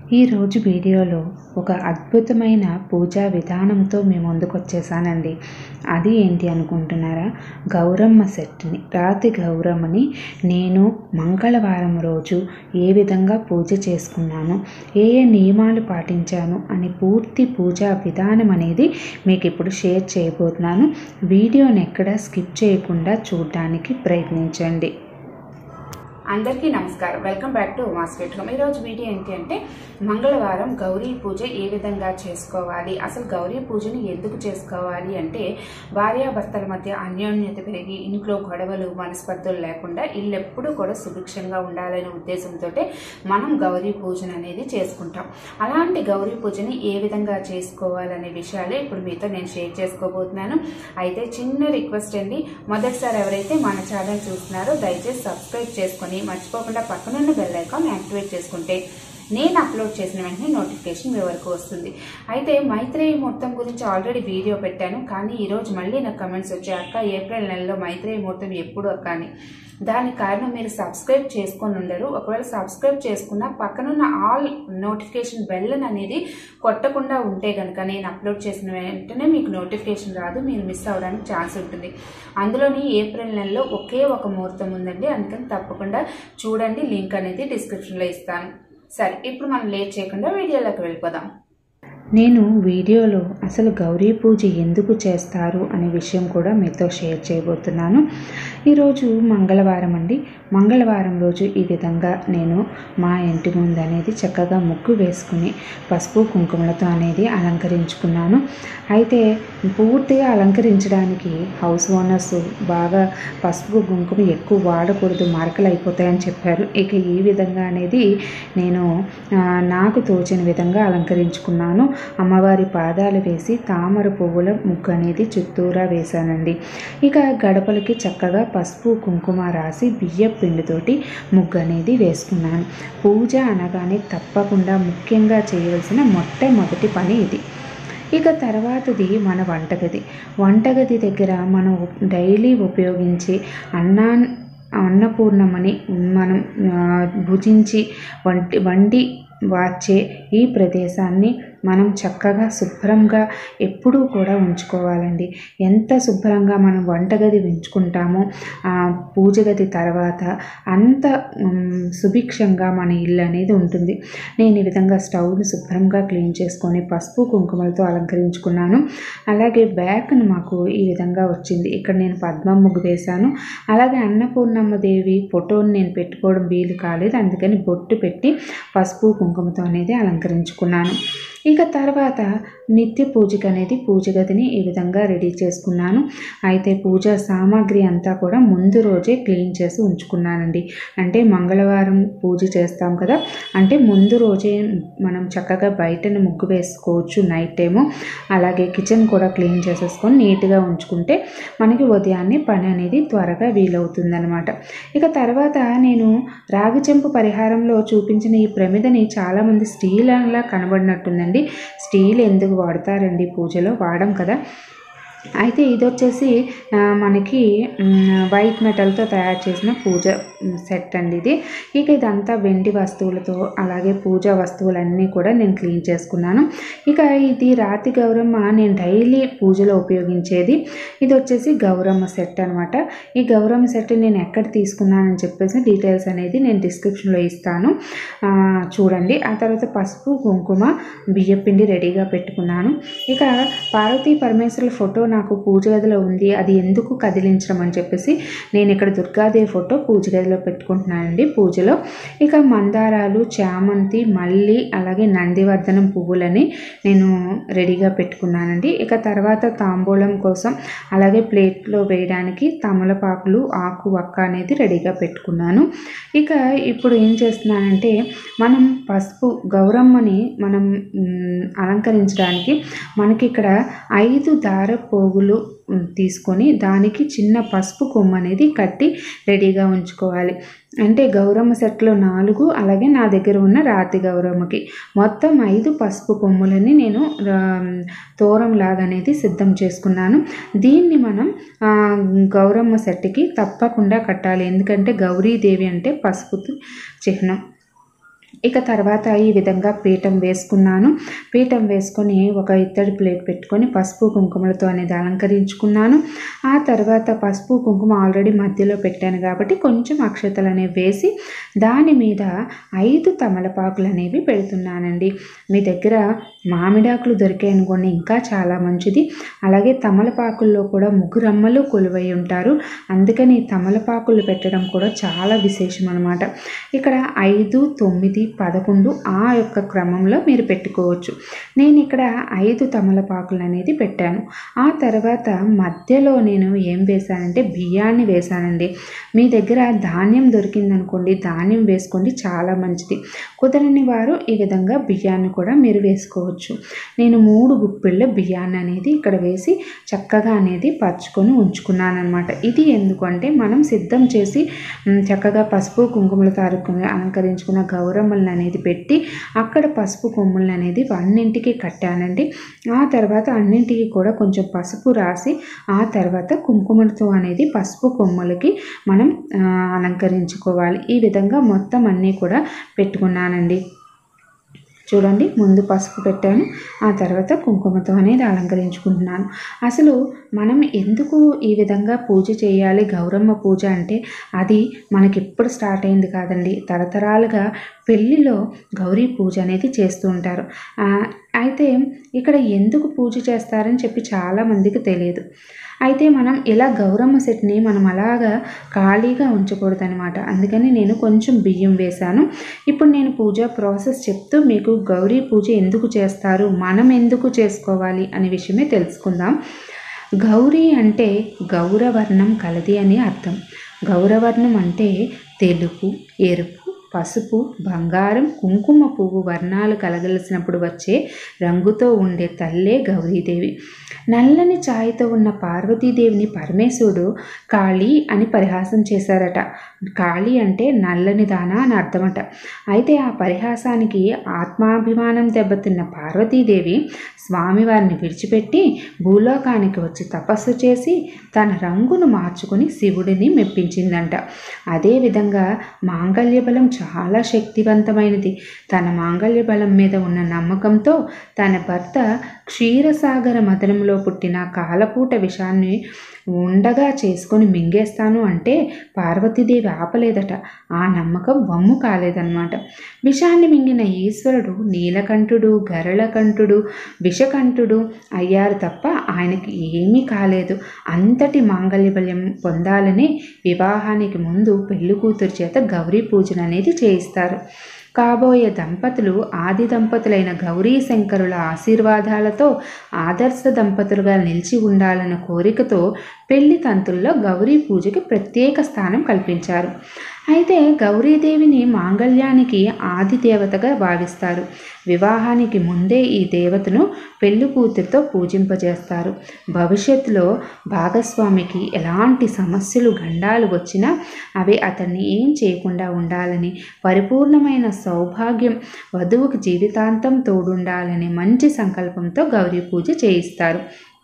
ఈరోజు వీడియోలో ఒక అద్భుతమైన పూజా విధానంతో మీ ముందుకు వచ్చేసానండి అది ఏంటి అనుకుంటున్నారా గౌరమ్మ సెట్ని రాతి గౌరమ్మని నేను మంగళవారం రోజు ఏ విధంగా పూజ చేసుకున్నాను ఏ ఏ నియమాలు పాటించాను అని పూర్తి పూజా విధానం అనేది మీకు ఇప్పుడు షేర్ చేయబోతున్నాను వీడియోని ఎక్కడ స్కిప్ చేయకుండా చూడడానికి ప్రయత్నించండి అందరికీ నమస్కారం వెల్కమ్ బ్యాక్ టు మాస్కెట్ హోమ్ ఈరోజు వీడియో ఏంటి అంటే మంగళవారం గౌరీ పూజ ఏ విధంగా చేసుకోవాలి అసలు గౌరీ పూజని ఎందుకు చేసుకోవాలి అంటే భార్యాభర్తల మధ్య అన్యోన్యత పెరిగి ఇంట్లో గొడవలు మనస్పర్ధలు లేకుండా ఇల్లు ఎప్పుడూ కూడా సుభిక్షంగా ఉండాలనే ఉద్దేశంతో మనం గౌరీ పూజను అనేది చేసుకుంటాం అలాంటి గౌరీ పూజని ఏ విధంగా చేసుకోవాలనే విషయాలే ఇప్పుడు మీతో నేను షేర్ చేసుకోబోతున్నాను అయితే చిన్న రిక్వెస్ట్ అండి మొదటిసారి ఎవరైతే మన ఛానల్ చూస్తున్నారో దయచేసి సబ్స్క్రైబ్ చేసుకొని మర్చిపోకుండా పక్కనున్న బెల్ ఐకాన్ యాక్టివేట్ చేసుకుంటే నేను అప్లోడ్ చేసిన వెంటనే నోటిఫికేషన్ మీ వరకు వస్తుంది అయితే మైత్రేయి ముహూర్తం గురించి ఆల్రెడీ వీడియో పెట్టాను కానీ ఈరోజు మళ్ళీ నాకు కమెంట్స్ వచ్చాయి అక్క ఏప్రిల్ నెలలో మైత్రేయి ముహూర్తం ఎప్పుడు అక్క అని దానికి కారణం మీరు సబ్స్క్రైబ్ చేసుకొని ఉండరు ఒకవేళ సబ్స్క్రైబ్ చేసుకున్న పక్కనున్న ఆల్ నోటిఫికేషన్ బెల్ అనేది కొట్టకుండా ఉంటే కనుక నేను అప్లోడ్ చేసిన వెంటనే మీకు నోటిఫికేషన్ రాదు మీరు మిస్ అవ్వడానికి ఛాన్స్ ఉంటుంది అందులోని ఏప్రిల్ నెలలో ఒకే ఒక ముహూర్తం ఉందండి అందుకని తప్పకుండా చూడండి లింక్ అనేది డిస్క్రిప్షన్లో ఇస్తాను సరే ఇప్పుడు మనం లేట్ చేయకుండా వీడియోలోకి వెళ్ళిపోదాం నేను వీడియోలో అసలు గౌరీ పూజ ఎందుకు చేస్తారు అనే విషయం కూడా మీతో షేర్ చేయబోతున్నాను ఈరోజు మంగళవారం అండి మంగళవారం రోజు ఈ విధంగా నేను మా ఇంటి ముందు అనేది చక్కగా ముగ్గు వేసుకుని పసుపు కుంకుమలతో అనేది అలంకరించుకున్నాను అయితే పూర్తిగా అలంకరించడానికి హౌస్ ఓనర్స్ బాగా పసుపు కుంకుమ ఎక్కువ వాడకూడదు మరకలు అయిపోతాయని చెప్పారు ఇక ఈ విధంగా అనేది నేను ఆ, నాకు తోచిన విధంగా అలంకరించుకున్నాను అమ్మవారి పాదాలు వేసి తామర పువ్వుల ముగ్గు అనేది చుట్టూరా వేశానండి ఇక గడపలకి చక్కగా పసుపు కుంకుమ రాసి బియ్య పిండితోటి ముగ్గు అనేది వేసుకున్నాను పూజ అనగానే తప్పకుండా ముఖ్యంగా చేయవలసిన మొట్టమొదటి పని ఇది ఇక తర్వాతది మన వంటగది వంటగది దగ్గర మనం డైలీ ఉపయోగించి అన్నా అన్నపూర్ణమని మనం ఆ, భుజించి వంటి వండి వార్చే ఈ ప్రదేశాన్ని మనం చక్కగా శుభ్రంగా ఎప్పుడూ కూడా ఉంచుకోవాలండి ఎంత శుభ్రంగా మనం వంటగది ఉంచుకుంటామో ఆ పూజ గది తర్వాత అంత మ్, సుభిక్షంగా మన ఇల్లు అనేది ఉంటుంది నేను ఈ విధంగా స్టవ్ని శుభ్రంగా క్లీన్ చేసుకొని పసుపు కుంకుమలతో అలంకరించుకున్నాను అలాగే బ్యాక్ను మాకు ఈ విధంగా వచ్చింది ఇక్కడ నేను పద్మ ముగ్గు వేశాను అలాగే అన్నపూర్ణమ్మ దేవి ఫోటోని నేను పెట్టుకోవడం వీలు కాలేదు అందుకని బొట్టు పెట్టి పసుపు కుంకుమతో అనేది అలంకరించుకున్నాను ఇక తర్వాత నిత్య పూజకి అనేది పూజ గదిని ఈ విధంగా రెడీ చేసుకున్నాను అయితే పూజ సామాగ్రి అంతా కూడా ముందు రోజే క్లీన్ చేసి ఉంచుకున్నానండి అంటే మంగళవారం పూజ చేస్తాం కదా అంటే ముందు రోజే మనం చక్కగా బయటను ముగ్గు వేసుకోవచ్చు నైట్ టైము అలాగే కిచెన్ కూడా క్లీన్ చేసేసుకొని నీట్గా ఉంచుకుంటే మనకి ఉదయాన్నే పని అనేది త్వరగా వీలవుతుందనమాట ఇక తర్వాత నేను రాగి చెంపు పరిహారంలో చూపించిన ఈ ప్రమిదని చాలామంది స్టీల్ లా కనబడినట్టుందండి స్టీల్ ఎందుకు వాడతారండి పూజలో వాడం కదా అయితే ఇది వచ్చేసి ఆ, మనకి మ్, వైట్ మెటల్తో తయారు చేసిన పూజ మ్, సెట్ అండి ఇది ఇక ఇదంతా వెండి వస్తువులతో అలాగే పూజా వస్తువులన్నీ కూడా నేను క్లీన్ చేసుకున్నాను ఇక ఇది రాతి గౌరమ్మ నేను డైలీ పూజలో ఉపయోగించేది ఇది వచ్చేసి గౌరమ్మ సెట్ అనమాట ఈ గౌరమ్మ సెట్ నేను ఎక్కడ తీసుకున్నానని చెప్పేసి డీటెయిల్స్ అనేది నేను డిస్క్రిప్షన్లో ఇస్తాను ఆ, చూడండి ఆ తర్వాత పసుపు కుంకుమ బియ్యపిండి రెడీగా పెట్టుకున్నాను ఇక పార్వతీ పరమేశ్వరుల ఫోటో నాకు పూజ గదిలో ఉంది అది ఎందుకు కదిలించడం అని చెప్పేసి నేను ఇక్కడ దుర్గాదేవి ఫోటో పూజ గదిలో పెట్టుకుంటున్నానండి పూజలో ఇక మందారాలు చామంతి మల్లి అలాగే నందివర్ధనం పువ్వులని నేను రెడీగా పెట్టుకున్నానండి ఇక తర్వాత తాంబూలం కోసం అలాగే ప్లేట్లో వేయడానికి తమలపాకులు ఆకు వక్క అనేది రెడీగా పెట్టుకున్నాను ఇక ఇప్పుడు ఏం చేస్తున్నానంటే మనం పసుపు గౌరమ్మని మనం మ్, అలంకరించడానికి మనకి ఇక్కడ ఐదు దార పోగులు మ్, తీసుకొని దానికి చిన్న పసుపు కొమ్ము అనేది కట్టి రెడీగా ఉంచుకోవాలి అంటే గౌరమ్మ సెట్లో నాలుగు అలాగే నా దగ్గర ఉన్న రాతి గౌరమ్మకి మొత్తం ఐదు పసుపు కొమ్ములని నేను ఆ, తోరం లాగా అనేది సిద్ధం చేసుకున్నాను దీన్ని మనం ఆ, గౌరమ్మ సెట్కి తప్పకుండా కట్టాలి ఎందుకంటే గౌరీదేవి అంటే పసుపు చిహ్నం ఇక తర్వాత ఈ విధంగా పీఠం వేసుకున్నాను పీఠం వేసుకొని ఒక ఇత్తడి ప్లేట్ పెట్టుకొని పసుపు కుంకుమలతో అనేది అలంకరించుకున్నాను ఆ తర్వాత పసుపు కుంకుమ ఆల్రెడీ మధ్యలో పెట్టాను కాబట్టి కొంచెం అక్షతలు అనేవి వేసి దాని మీద ఐదు తమలపాకులు అనేవి పెడుతున్నానండి మీ దగ్గర మామిడాకులు దొరికాయి అనుకోండి ఇంకా చాలా మంచిది అలాగే తమలపాకుల్లో కూడా ముగ్గురమ్మలు కొలువై ఉంటారు అందుకని తమలపాకులు పెట్టడం కూడా చాలా విశేషం అనమాట ఇక్కడ ఐదు తొమ్మిది పదకొండు ఆ యొక్క క్రమంలో మీరు పెట్టుకోవచ్చు నేను ఇక్కడ ఐదు తమలపాకులు అనేది పెట్టాను ఆ తర్వాత మధ్యలో నేను ఏం వేశానంటే బియ్యాన్ని వేశానండి మీ దగ్గర ధాన్యం దొరికిందనుకోండి ధాన్యం వేసుకోండి చాలా మంచిది కుదరని వారు ఈ విధంగా బియ్యాన్ని కూడా మీరు వేసుకోవచ్చు నేను మూడు గుప్పిళ్ళ బియ్యాన్ని అనేది ఇక్కడ వేసి చక్కగా అనేది పరుచుకొని ఉంచుకున్నాను అనమాట ఇది ఎందుకంటే మనం సిద్ధం చేసి మ్, చక్కగా పసుపు కుంకుమలతో అరుకు- అలంకరించుకున్న గౌరమ్మలను అనేది పెట్టి అక్కడ పసుపు కొమ్ములను అనేది అన్నింటికి కట్టానండి ఆ తర్వాత అన్నింటికి కూడా కొంచెం పసుపు రాసి ఆ తర్వాత కుంకుమలతో అనేది పసుపు కొమ్ములకి మనం ఆ, అలంకరించుకోవాలి ఈ విధంగా మొత్తం అన్నీ కూడా పెట్టుకున్నానండి చూడండి ముందు పసుపు పెట్టాను ఆ తర్వాత కుంకుమతో అనేది అలంకరించుకుంటున్నాను అసలు మనం ఎందుకు ఈ విధంగా పూజ చేయాలి గౌరమ్మ పూజ అంటే అది మనకి ఇప్పుడు స్టార్ట్ అయింది కాదండి తరతరాలుగా పెళ్ళిలో గౌరీ పూజ అనేది చేస్తూ ఉంటారు ఆ, అయితే ఇక్కడ ఎందుకు పూజ చేస్తారని చెప్పి చాలామందికి తెలియదు అయితే మనం ఇలా గౌరమ్మ సెట్ని మనం అలాగా ఖాళీగా ఉంచకూడదు అనమాట అందుకని నేను కొంచెం బియ్యం వేశాను ఇప్పుడు నేను పూజ ప్రాసెస్ చెప్తూ మీకు గౌరీ పూజ ఎందుకు చేస్తారు మనం ఎందుకు చేసుకోవాలి అనే విషయమే తెలుసుకుందాం గౌరీ అంటే గౌరవర్ణం కలది అని అర్థం గౌరవర్ణం అంటే తెలుపు ఎరుపు పసుపు బంగారం కుంకుమ పువ్వు వర్ణాలు కలగలిసినప్పుడు వచ్చే రంగుతో ఉండే తల్లే గౌరీదేవి నల్లని ఛాయతో ఉన్న పార్వతీదేవిని పరమేశ్వరుడు కాళీ అని పరిహాసం చేశారట కాళీ అంటే నల్లని దాన అని అర్థమట అయితే ఆ పరిహాసానికి ఆత్మాభిమానం దెబ్బతిన్న పార్వతీదేవి స్వామివారిని విడిచిపెట్టి భూలోకానికి వచ్చి తపస్సు చేసి తన రంగును మార్చుకుని శివుడిని మెప్పించిందంట అదేవిధంగా మాంగళ్య బలం చాలా శక్తివంతమైనది తన మాంగళ్య బలం మీద ఉన్న నమ్మకంతో తన భర్త క్షీరసాగర మదనంలో పుట్టిన కాలపూట విషాన్ని ఉండగా చేసుకొని మింగేస్తాను అంటే పార్వతీదేవి ఆపలేదట ఆ నమ్మకం వమ్ము కాలేదన్నమాట విషాన్ని మింగిన ఈశ్వరుడు నీలకంఠుడు గరళకంఠుడు విషకంఠుడు అయ్యారు తప్ప ఆయనకి ఏమీ కాలేదు అంతటి మాంగళ్య బలం పొందాలని వివాహానికి ముందు పెళ్లి కూతురు చేత గౌరీ పూజన అనేది చేయిస్తారు కాబోయే దంపతులు ఆది దంపతులైన గౌరీ శంకరుల ఆశీర్వాదాలతో ఆదర్శ దంపతులుగా నిలిచి ఉండాలన్న కోరికతో పెళ్లి తంతుల్లో గౌరీ పూజకి ప్రత్యేక స్థానం కల్పించారు అయితే గౌరీదేవిని మాంగళ్యానికి ఆది దేవతగా భావిస్తారు వివాహానికి ముందే ఈ దేవతను పెళ్లి కూతురితో పూజింపజేస్తారు భవిష్యత్తులో భాగస్వామికి ఎలాంటి సమస్యలు గండాలు వచ్చినా అవి అతన్ని ఏం చేయకుండా ఉండాలని పరిపూర్ణమైన సౌభాగ్యం వధువుకి జీవితాంతం తోడుండాలనే మంచి సంకల్పంతో గౌరీ పూజ చేయిస్తారు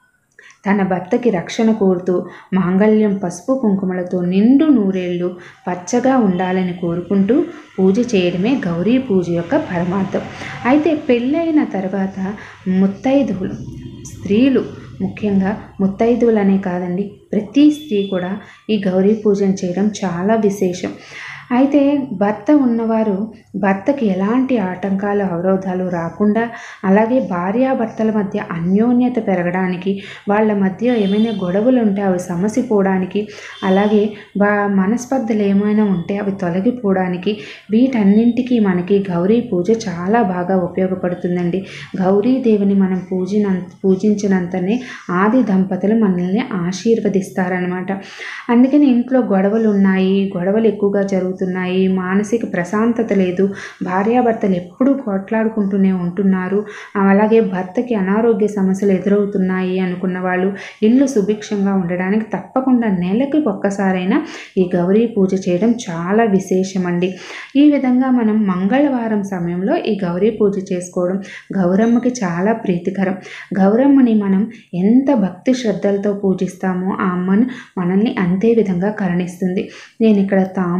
తన భర్తకి రక్షణ కోరుతూ మాంగళ్యం పసుపు కుంకుమలతో నిండు నూరేళ్లు పచ్చగా ఉండాలని కోరుకుంటూ పూజ చేయడమే గౌరీ పూజ యొక్క పరమార్థం అయితే పెళ్ళైన తర్వాత ముత్తైదువులు స్త్రీలు ముఖ్యంగా ముత్తైదువులనే కాదండి ప్రతి స్త్రీ కూడా ఈ గౌరీ పూజను చేయడం చాలా విశేషం అయితే భర్త ఉన్నవారు భర్తకి ఎలాంటి ఆటంకాలు అవరోధాలు రాకుండా అలాగే భార్యాభర్తల మధ్య అన్యోన్యత పెరగడానికి వాళ్ళ మధ్య ఏమైనా గొడవలు ఉంటే అవి సమసిపోవడానికి అలాగే బా మనస్పర్ధలు ఏమైనా ఉంటే అవి తొలగిపోవడానికి వీటన్నింటికి మనకి గౌరీ పూజ చాలా బాగా ఉపయోగపడుతుందండి గౌరీదేవిని మనం పూజిన పూజించినంతనే ఆది దంపతులు మనల్ని ఆశీర్వదిస్తారనమాట అందుకని ఇంట్లో గొడవలు ఉన్నాయి గొడవలు ఎక్కువగా జరుగుతున్నాయి మానసిక ప్రశాంతత లేదు భార్యాభర్తలు ఎప్పుడూ కొట్లాడుకుంటూనే ఉంటున్నారు అలాగే భర్తకి అనారోగ్య సమస్యలు ఎదురవుతున్నాయి అనుకున్న వాళ్ళు ఇల్లు సుభిక్షంగా ఉండడానికి తప్పకుండా నెలకి ఒక్కసారైనా ఈ గౌరీ పూజ చేయడం చాలా విశేషమండి ఈ విధంగా మనం మంగళవారం సమయంలో ఈ గౌరీ పూజ చేసుకోవడం గౌరమ్మకి చాలా ప్రీతికరం గౌరమ్మని మనం ఎంత భక్తి శ్రద్ధలతో పూజిస్తామో ఆ అమ్మను మనల్ని అంతే విధంగా కరుణిస్తుంది నేను ఇక్కడ తాంబూలం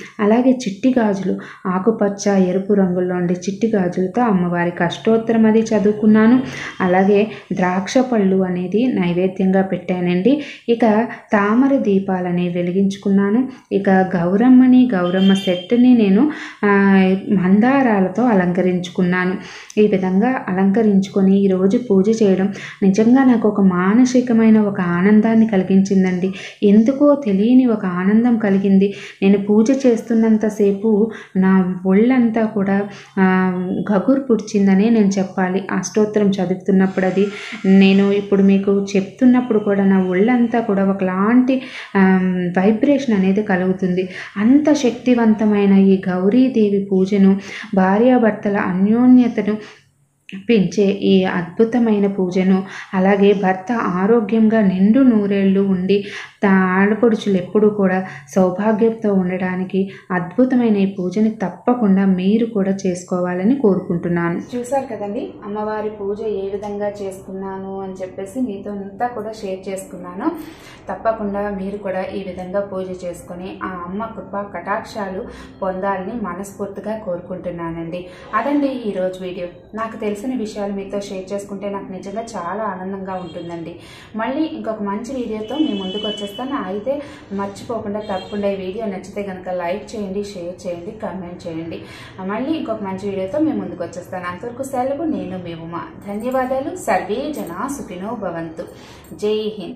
అలాగే చిట్టి గాజులు ఆకుపచ్చ ఎరుపు రంగుల్లో ఉండే చిట్టి గాజులతో అమ్మవారికి అష్టోత్తరం అది చదువుకున్నాను అలాగే ద్రాక్ష పళ్ళు అనేది నైవేద్యంగా పెట్టానండి ఇక తామర దీపాలని వెలిగించుకున్నాను ఇక గౌరమ్మని గౌరమ్మ సెట్ని నేను ఆ, మందారాలతో అలంకరించుకున్నాను ఈ విధంగా అలంకరించుకొని ఈరోజు పూజ చేయడం నిజంగా నాకు ఒక మానసికమైన ఒక ఆనందాన్ని కలిగించిందండి ఎందుకో తెలియని ఒక ఆనందం కలిగింది నేను పూజ చేస్తున్నంతసేపు నా ఒళ్ళంతా కూడా ఆ, గగురు పుడిచిందనే నేను చెప్పాలి అష్టోత్తరం చదువుతున్నప్పుడు అది నేను ఇప్పుడు మీకు చెప్తున్నప్పుడు కూడా నా ఒళ్ళంతా కూడా ఒకలాంటి వైబ్రేషన్ అనేది కలుగుతుంది అంత శక్తివంతమైన ఈ గౌరీదేవి పూజను భార్యాభర్తల అన్యోన్యతను పెంచే ఈ అద్భుతమైన పూజను అలాగే భర్త ఆరోగ్యంగా నిండు నూరేళ్ళు ఉండి తా ఆడపడుచులు ఎప్పుడూ కూడా సౌభాగ్యంతో ఉండడానికి అద్భుతమైన ఈ పూజని తప్పకుండా మీరు కూడా చేసుకోవాలని కోరుకుంటున్నాను చూసారు కదండి అమ్మవారి పూజ ఏ విధంగా చేసుకున్నాను అని చెప్పేసి మీతో అంతా కూడా షేర్ చేసుకున్నాను తప్పకుండా మీరు కూడా ఈ విధంగా పూజ చేసుకొని ఆ అమ్మ కృప కటాక్షాలు పొందాలని మనస్ఫూర్తిగా కోరుకుంటున్నానండి అదండి ఈరోజు వీడియో నాకు తెలిసిన విషయాలు మీతో షేర్ చేసుకుంటే నాకు నిజంగా చాలా ఆనందంగా ఉంటుందండి మళ్ళీ ఇంకొక మంచి వీడియోతో మీ ముందుకు వచ్చేస్తాను అయితే మర్చిపోకుండా తప్పకుండా ఈ వీడియో నచ్చితే కనుక లైక్ చేయండి షేర్ చేయండి కామెంట్ చేయండి మళ్ళీ ఇంకొక మంచి వీడియోతో మేము ముందుకు వచ్చేస్తాను అంతవరకు సెలవు నేను మీ ఉమా ధన్యవాదాలు సర్వే జనా సుఖినో భవంతు జై హింద్